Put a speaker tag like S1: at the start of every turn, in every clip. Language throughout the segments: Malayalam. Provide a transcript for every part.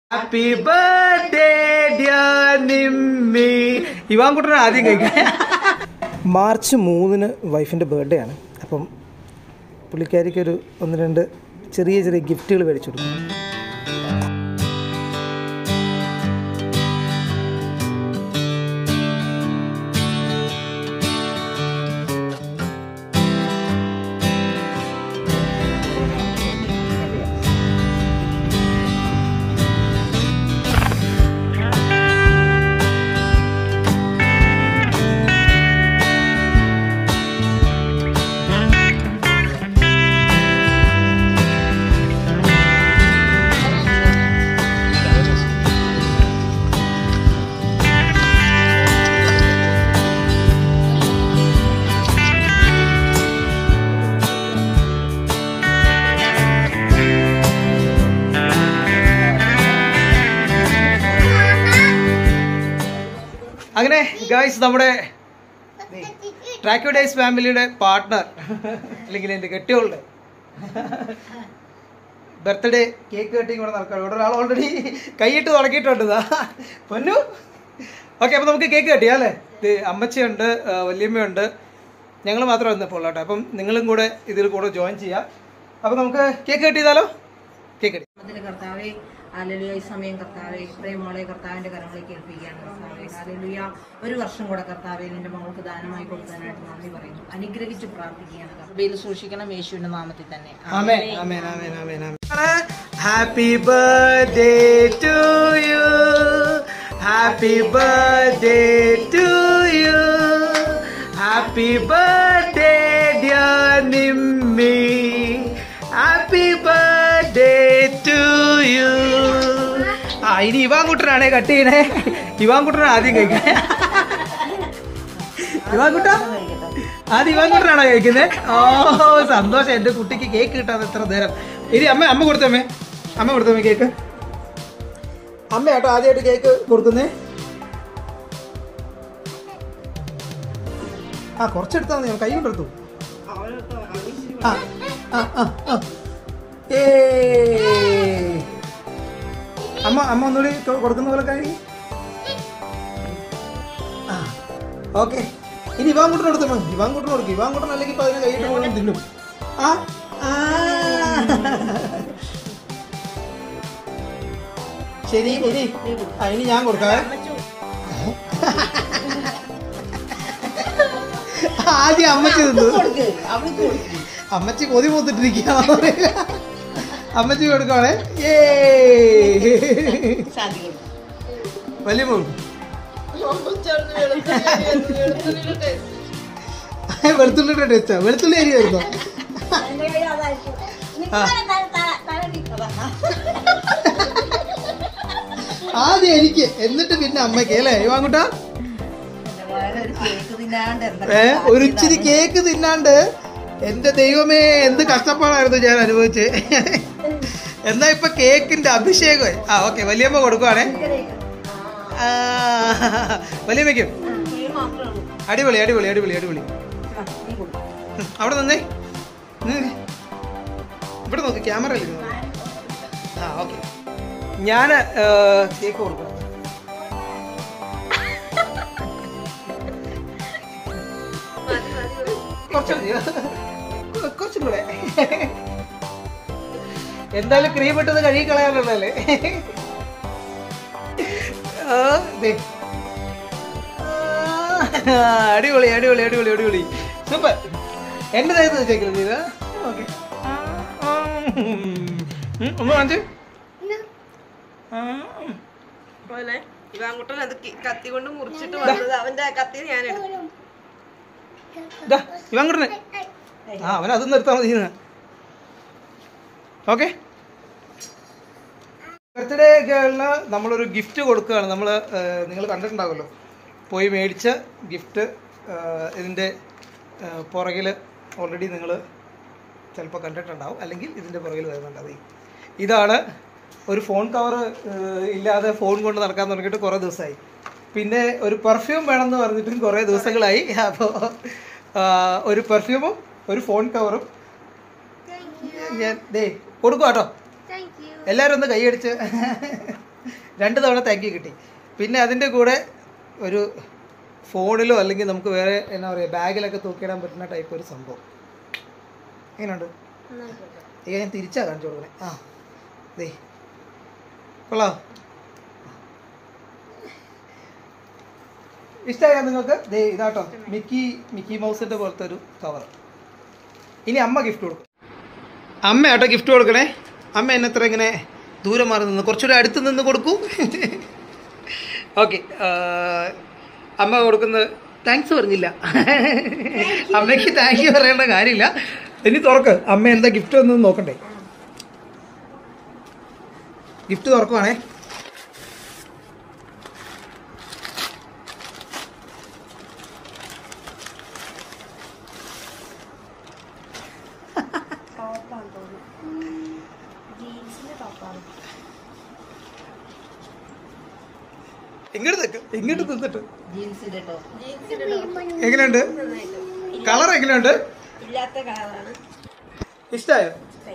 S1: ഹാപ്പി ബർത്ത്ഡേ ഡിയർ നിമ്മി ഇവാൻകുട്ടനെ ആദ്യം കഴിക്കാൻ മാർച്ച് മൂന്നിന് വൈഫിൻ്റെ ബർത്ത്ഡേ ആണ് അപ്പം പുള്ളിക്കാരിക്ക് ഒരു ഒന്ന് രണ്ട് ചെറിയ ചെറിയ ഗിഫ്റ്റുകൾ മേടിച്ചു കൊടുക്കും അങ്ങനെ ഗായ്സ് നമ്മുടെ ട്രാക്കോ ഡേയ്സ് ഫാമിലിയുടെ പാർട്ട്ണർ അല്ലെങ്കിൽ എൻ്റെ കെട്ടിയോളുടെ ബർത്ത്ഡേ കേക്ക് കട്ടിങ് ഇവിടെ നടക്കാം ഇവിടെ ഒരാൾ ഓൾറെഡി കൈയിട്ട് തുടങ്ങിയിട്ടുണ്ട് ഇതാ പൊന്നു ഓക്കെ അപ്പോൾ നമുക്ക് കേക്ക് കട്ടിയാ അല്ലേ ഇത് അമ്മച്ചിയുണ്ട് ആ, വല്യമ്മയുണ്ട് ഞങ്ങൾ മാത്രമേ വന്നപ്പോൾ കേട്ടോ അപ്പം നിങ്ങളും കൂടെ ഇതിൽ കൂടെ ജോയിൻ ചെയ്യാം അപ്പോൾ നമുക്ക് കേക്ക് കട്ട് ചെയ്താലോ കേക്ക് കട്ടി
S2: അതിന് കർത്താവെ ഹാലലുയ ഈ സമയം കർത്താവെ ഇത്രയും മോളെ കർത്താവിന്റെ കരങ്ങളിലേക്ക് ഏൽപ്പിക്കുകയാണ് കർത്താവെ ഹാലലുയ ഒരു വർഷം കൂടെ കർത്താവെ നിന്റെ മകൾക്ക് ദാനമായി കൊടുക്കാനായിട്ട് നന്ദി പറയുന്നു അനുഗ്രഹിച്ച് പ്രാർത്ഥിക്കുകയാണ് കർത്താവയിൽ സൂക്ഷിക്കണം യേശുവിന്റെ നാമത്തിൽ തന്നെ
S1: ആമേൻ ആമേൻ ആമേൻ ആമേൻ ആമേൻ happy birthday to you happy birthday to you happy birthday dear Nimmi happy birthday to you ആ ഇനി ഇവാൻകുട്ടനാണേ കട്ട് ചെയ്യണേ ഇവാൻകുട്ടനാണ് ആദ്യം കഴിക്കാൻ ഇവാൻകുട്ട ആദ്യം ഇവാൻകുട്ടനാണോ കഴിക്കുന്നത് ഓ സന്തോഷം എൻ്റെ കുട്ടിക്ക് കേക്ക് കിട്ടാതെ എത്ര നേരം ഇനി അമ്മ അമ്മ കൊടുത്തമ്മേ അമ്മ കൊടുത്തമ്മേ കേക്ക് അമ്മ കേട്ടോ ആദ്യമായിട്ട് കേക്ക് കൊടുക്കുന്നേ ആ കുറച്ചെടുത്താൽ മതി കൈ കൊണ്ടെടുത്തു ആ ആ ആ ആ ഏ അമ്മ അമ്മ ഒന്നുകൂടി കൊ- കൊടുക്കുന്ന പോലെ കഴി ആ ഓക്കെ ഇനി ഇവാൻ കൂട്ടിന് കൊടുത്തു ഇവാൻ കൂട്ടിന് കൊടുക്കും ഇവാൻ കൂട്ടൻ അല്ലെങ്കിൽ ഇപ്പൊ അതിനെ കൈയിട്ട് മുഴുവൻ തിന്നും ആ ആ. ശരി ഇനി ആ ഇനി ഞാൻ കൊടുക്കാവേ ആദ്യം അമ്മച്ചി തിന്നു അമ്മച്ചി കൊതി പോത്തിട്ടിരിക്കുക അമ്മച്ചി കൊടുക്കുവാണേ ഏ വലിയ മോൾ വെളുത്തുള്ളിയുടെ ടേസ്റ്റാ വെളുത്തുള്ളി അരി വരുന്നോ ആ. ആദ്യം എനിക്ക് എന്നിട്ട് പിന്നെ അമ്മയ്ക്ക് അല്ലേ വാങ്ങൂട്ടാ
S2: കേക്ക് തിന്നാണ്ട്
S1: ഏ ഒരു ഇച്ചിരി കേക്ക് തിന്നാണ്ട് എന്റെ ദൈവമേ എന്ത് കഷ്ടപ്പാടായിരുന്നു ഞാൻ അനുഭവിച്ചേ എന്നാ ഇപ്പൊ കേക്കിന്റെ അഭിഷേകമായി ആ ഓക്കെ വലിയമ്മ കൊടുക്കുവാണേ ആ, വലിയമ്മയ്ക്കും അടിപൊളി അടിപൊളി അടിപൊളി അടിപൊളി ഉം, അവിടെ നിന്നേ നിന്ന്. ഇവിടെ നോക്ക് ക്യാമറ ആ ഓക്കെ ഞാൻ കേക്ക് കൊടുക്കാം കുറച്ചുകൂടി കൊ- കുറച്ചും കൂടെ എന്തായാലും ക്രീം ഇട്ടത് കഴുകി കളയാനുള്ളതല്ലേ ആ, ദേ. ആ, അടിപൊളി അടിപൊളി അടിപൊളി അടിപൊളി സൂപ്പർ എന്റെ ദേഹത്ത് വെച്ചേക്കുന്നത് ഇത് ഓക്കെ ഒന്ന് കാണിച്ച് ആ,
S3: പോലെ ഇവാങ്കുട്ടൻ അത് കി- കത്തി കൊണ്ട് മുറിച്ചിട്ട് വന്നത് അവന്റെ കത്തി ഞാൻ എടുത്തു
S1: ദാ, ഇവൻ അങ്ങോട്ട് ആ അവൻ അത് നിർത്താൻ മതി ഓക്കെ ബർത്ത്ഡേ ഗേളിന് നമ്മളൊരു ഗിഫ്റ്റ് കൊടുക്കുകയാണ് നമ്മൾ നിങ്ങൾ കണ്ടിട്ടുണ്ടാവുമല്ലോ പോയി മേടിച്ച ഗിഫ്റ്റ് ഇതിൻ്റെ പുറകിൽ ഓൾറെഡി നിങ്ങൾ ചിലപ്പോൾ കണ്ടിട്ടുണ്ടാവും അല്ലെങ്കിൽ ഇതിൻ്റെ പുറകിൽ വരുന്നുണ്ട് അത് ഇതാണ് ഒരു ഫോൺ കവർ ഇല്ലാതെ ഫോൺ കൊണ്ട് നടക്കാൻ തുടങ്ങിയിട്ട് കുറേ ദിവസമായി പിന്നെ ഒരു പെർഫ്യൂം വേണമെന്ന് പറഞ്ഞിട്ടും കുറേ ദിവസങ്ങളായി അപ്പോൾ ഒരു പെർഫ്യൂമും ഒരു ഫോൺ കവറും ഞാൻ ദേ കൊടുക്കുക കേട്ടോ എല്ലാവരും ഒന്ന് കൈയടിച്ച് രണ്ട് തവണ താങ്ക് യു കിട്ടി പിന്നെ അതിൻ്റെ കൂടെ ഒരു ഫോണിലോ അല്ലെങ്കിൽ നമുക്ക് വേറെ എന്നാ പറയുക ബാഗിലൊക്കെ തൂക്കിയിടാൻ പറ്റുന്ന ടൈപ്പ് ഒരു സംഭവം എങ്ങനെയുണ്ട് ഇക ഞാൻ തിരിച്ചാ കാണിച്ചു കൊടുക്കണേ ആ ദേ കൊള്ളാം ഇഷ്ടമായോ നിങ്ങൾക്ക് ദേ ഇതാട്ടോ മിക്കി മിക്കി മൗസിന്റെ പോലത്തെ ഒരു കവർ ഇനി അമ്മ ഗിഫ്റ്റ് കൊടുക്കും അമ്മ ആട്ടോ ഗിഫ്റ്റ് കൊടുക്കണേ അമ്മ എന്നെ എത്ര ഇങ്ങനെ ദൂരെ മാറി നിന്ന് കുറച്ചുകൂടെ അടുത്ത് നിന്ന് കൊടുക്കൂ ഓക്കെ അമ്മ കൊടുക്കുന്നത് താങ്ക്സ് പറഞ്ഞില്ല അമ്മയ്ക്ക് താങ്ക് യു പറയേണ്ട കാര്യമില്ല ഇനി തുറക്ക് അമ്മ എന്താ ഗിഫ്റ്റ് ഒന്ന് നോക്കണ്ടേ ഗിഫ്റ്റ് തുറക്കുവാണേ ഇങ്ങോട്ട് നിൽക്ക് ഇങ്ങോട്ട് നിന്നിട്ട്
S2: ജീൻസിന്റെ ടോപ്പ്
S1: എങ്ങനെയുണ്ട് കളർ എങ്ങനെയുണ്ട്
S3: ഇല്ലാത്ത കളറാണ്
S1: ഇഷ്ടമായോ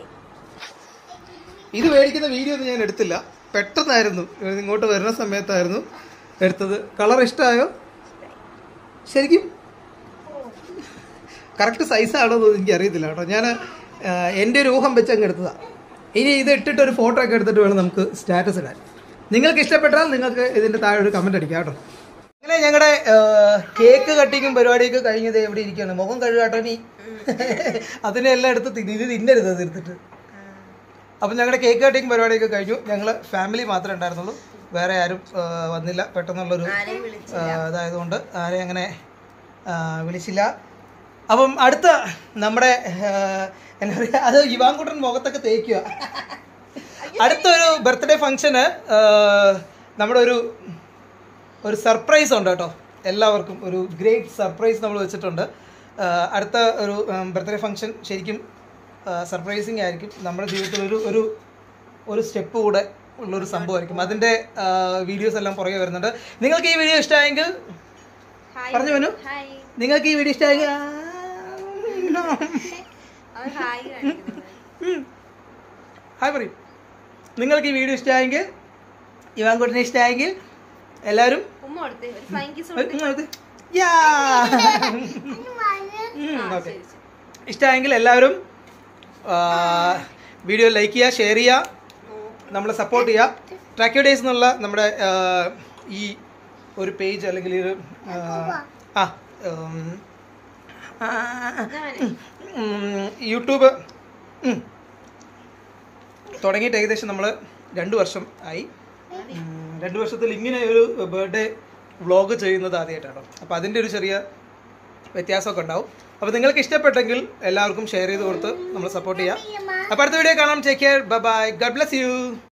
S1: ഇത് മേടിക്കുന്ന വീഡിയോ ഒന്നും ഞാൻ എടുത്തില്ല പെട്ടെന്നായിരുന്നു ഇത് ഇങ്ങോട്ട് വരുന്ന സമയത്തായിരുന്നു എടുത്തത് കളർ ഇഷ്ടമായോ ശരിക്കും കറക്റ്റ് സൈസാണോ എന്ന് എനിക്ക് അറിയത്തില്ല കേട്ടോ ഞാൻ എൻ്റെ ഒരു ഊഹം വെച്ച് അങ്ങ് എടുത്തതാണ് ഇനി ഇത് ഇട്ടിട്ട് ഒരു ഫോട്ടോ ഒക്കെ എടുത്തിട്ട് വേണം നമുക്ക് സ്റ്റാറ്റസ് ഇടാൻ നിങ്ങൾക്ക് ഇഷ്ടപ്പെട്ടാൽ നിങ്ങൾക്ക് ഇതിൻ്റെ താഴെ ഒരു കമൻറ്റ് അടിക്കാം കേട്ടോ അങ്ങനെ ഞങ്ങളുടെ കേക്ക് കട്ടിങ്ങും പരിപാടിയൊക്കെ കഴിഞ്ഞത് എവിടെ ഇരിക്കുകയാണ് മുഖം കഴുകാട്ടോ നീ അതിനെല്ലാം എടുത്ത് തിന്ന് ഇത് തിന്നരുത് അത് എടുത്തിട്ട് അപ്പം ഞങ്ങളുടെ കേക്ക് കട്ടിങ് പരിപാടിയൊക്കെ കഴിഞ്ഞു ഞങ്ങൾ ഫാമിലി മാത്രമേ ഉണ്ടായിരുന്നുള്ളൂ വേറെ ആരും ആ, വന്നില്ല പെട്ടെന്നുള്ളൊരു ആ, ഇതായതുകൊണ്ട് ആരെയും അങ്ങനെ ആ, വിളിച്ചില്ല അപ്പം അടുത്ത നമ്മുടെ ആ, എന്താ പറയുക അത് യുവാൻകുട്ടൻ മുഖത്തൊക്കെ തേക്കുക അടുത്തൊരു ബർത്ത്ഡേ ഫംഗ്ഷന് നമ്മുടെ ഒരു ഒരു സർപ്രൈസ് ഉണ്ട് കേട്ടോ എല്ലാവർക്കും ഒരു ഗ്രേറ്റ് സർപ്രൈസ് നമ്മൾ വെച്ചിട്ടുണ്ട് ആ, അടുത്ത ഒരു ബർത്ത്ഡേ ഫംഗ്ഷൻ ശരിക്കും സർപ്രൈസിങ് ആയിരിക്കും നമ്മുടെ ജീവിതത്തിൽ ഒരു ഒരു ഒരു സ്റ്റെപ്പ് കൂടെ ഉള്ളൊരു സംഭവമായിരിക്കും അതിൻ്റെ വീഡിയോസ് എല്ലാം പുറകെ വരുന്നുണ്ട് നിങ്ങൾക്ക് ഈ വീഡിയോ ഇഷ്ടമായെങ്കിൽ പറഞ്ഞു മനു നിങ്ങൾക്ക് ഈ വീഡിയോ ഇഷ്ടമായെങ്കിൽ ആ, ഉം. ഹായ് പറയും നിങ്ങൾക്ക് ഈ വീഡിയോ ഇഷ്ടമായെങ്കിൽ ഇവാൻകുട്ടിനെ ഇഷ്ടമായെങ്കിൽ എല്ലാവരും
S3: ഉമ്മ കൊടുത്തേ ഒരു ഫ്ലൈങ് കിസ്
S1: ഉം, അടുത്ത്. യാ. ഉം, ഓക്കേ. ഇഷ്ടമായെങ്കിൽ എല്ലാവരും വീഡിയോ ലൈക്ക് ചെയ്യുക ഷെയർ ചെയ്യുക നമ്മളെ സപ്പോർട്ട് ചെയ്യുക ട്രാക്യൂ ഡേയ്സ് എന്നുള്ള നമ്മുടെ ആ, ഈ ഒരു പേജ് അല്ലെങ്കിൽ ഒരു ആ, ആ ഉം, ആ, ഉം, യൂട്യൂബ് ഉം. തുടങ്ങിയിട്ട് ഏകദേശം നമ്മൾ രണ്ട് വർഷം ആയി ഉം, രണ്ട് വർഷത്തിൽ ഇങ്ങനെ ഒരു ബർത്ത്ഡേ വ്ളോഗ് ചെയ്യുന്നത് ആദ്യമായിട്ടാണ് അപ്പോൾ അതിൻ്റെ ഒരു ചെറിയ വ്യത്യാസമൊക്കെ ഉണ്ടാവും അപ്പോൾ നിങ്ങൾക്ക് ഇഷ്ടപ്പെട്ടെങ്കിൽ എല്ലാവർക്കും ഷെയർ ചെയ്ത് കൊടുത്ത് നമ്മൾ സപ്പോർട്ട് ചെയ്യാം അപ്പോൾ അടുത്ത വീഡിയോ കാണാം take care bye bye God bless U